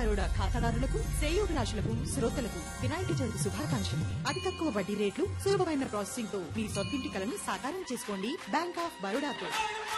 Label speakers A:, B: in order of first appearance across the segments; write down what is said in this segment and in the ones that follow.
A: బరోడా ఖాతాదారులకు శ్రేయోభిలాషులకు శ్రోతలకు వినాయక చవితి శుభాకాంక్షలు అతి తక్కువ వడ్డీ రేట్లు సులభమైన ప్రాసెసింగ్ తో మీ సొంతింటి కలను సాకారం చేసుకోండి బ్యాంక్ ఆఫ్ బరోడాతో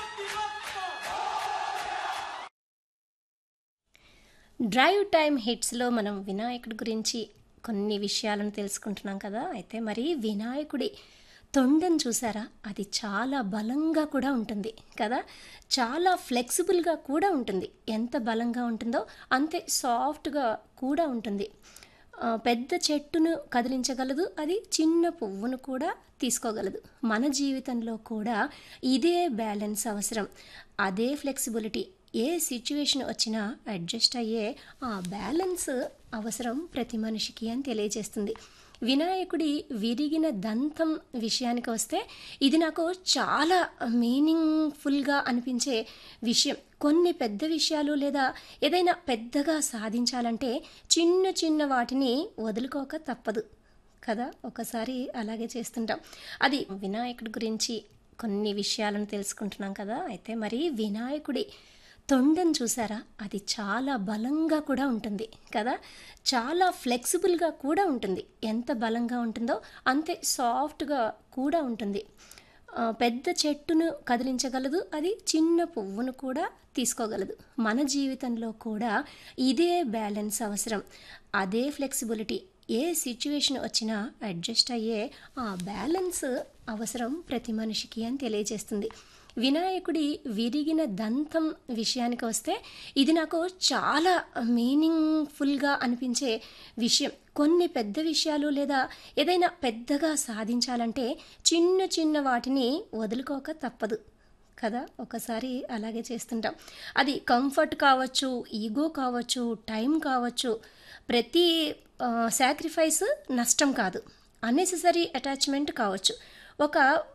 B: డ్రైవ్ టైం హిట్స్లో మనం వినాయకుడి గురించి కొన్ని విషయాలను తెలుసుకుంటున్నాం కదా అయితే మరి వినాయకుడి తొండను చూసారా అది చాలా బలంగా కూడా ఉంటుంది కదా చాలా ఫ్లెక్సిబుల్గా కూడా ఉంటుంది ఎంత బలంగా ఉంటుందో అంతే సాఫ్ట్గా కూడా ఉంటుంది ఆ, పెద్ద చెట్టును కదిలించగలదు అది చిన్న పువ్వును కూడా తీసుకోగలదు మన జీవితంలో కూడా ఇదే బ్యాలెన్స్ అవసరం అదే ఫ్లెక్సిబిలిటీ ఏ సిచ్యువేషన్ వచ్చినా అడ్జస్ట్ అయ్యే ఆ బ్యాలెన్స్ అవసరం ప్రతి మనిషికి అని తెలియజేస్తుంది వినాయకుడి విరిగిన దంతం విషయానికి వస్తే ఇది నాకు చాలా మీనింగ్ఫుల్గా అనిపించే విషయం కొన్ని పెద్ద విషయాలు లేదా ఏదైనా పెద్దగా సాధించాలంటే చిన్న చిన్న వాటిని వదులుకోక తప్పదు కదా ఒకసారి అలాగే చేస్తుంటాం అది వినాయకుడి గురించి కొన్ని విషయాలను తెలుసుకుంటున్నాం కదా అయితే మరి వినాయకుడి తొండను చూసారా అది చాలా బలంగా కూడా ఉంటుంది కదా చాలా ఫ్లెక్సిబుల్గా కూడా ఉంటుంది ఎంత బలంగా ఉంటుందో అంతే సాఫ్ట్గా కూడా ఉంటుంది ఆ, పెద్ద చెట్టును కదిలించగలదు అది చిన్న పువ్వును కూడా తీసుకోగలదు మన జీవితంలో కూడా ఇదే బ్యాలెన్స్ అవసరం అదే ఫ్లెక్సిబిలిటీ ఏ సిచ్యువేషన్ వచ్చినా అడ్జస్ట్ అయ్యే ఆ బ్యాలెన్స్ అవసరం ప్రతి మనిషికి అని తెలియజేస్తుంది వినాయకుడి విరిగిన దంతం విషయానికి వస్తే ఇది నాకు చాలా మీనింగ్ఫుల్గా అనిపించే విషయం కొన్ని పెద్ద విషయాలు లేదా ఏదైనా పెద్దగా సాధించాలంటే చిన్న చిన్న వాటిని వదులుకోక తప్పదు కదా ఒకసారి అలాగే చేస్తుంటాం అది కంఫర్ట్ కావచ్చు ఈగో కావచ్చు టైం కావచ్చు ప్రతి సాక్రిఫైస్ నష్టం కాదు అన్నెసెసరీ అటాచ్మెంట్ కావచ్చు ఒక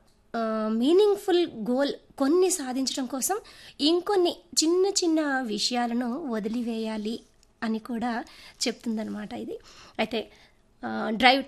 B: మీనింగ్ఫుల్ గోల్ కొన్ని సాధించడం కోసం ఇంకొన్ని చిన్న చిన్న విషయాలను వదిలివేయాలి అని కూడా చెప్తుందనమాట ఇది అయితే డ్రైవ్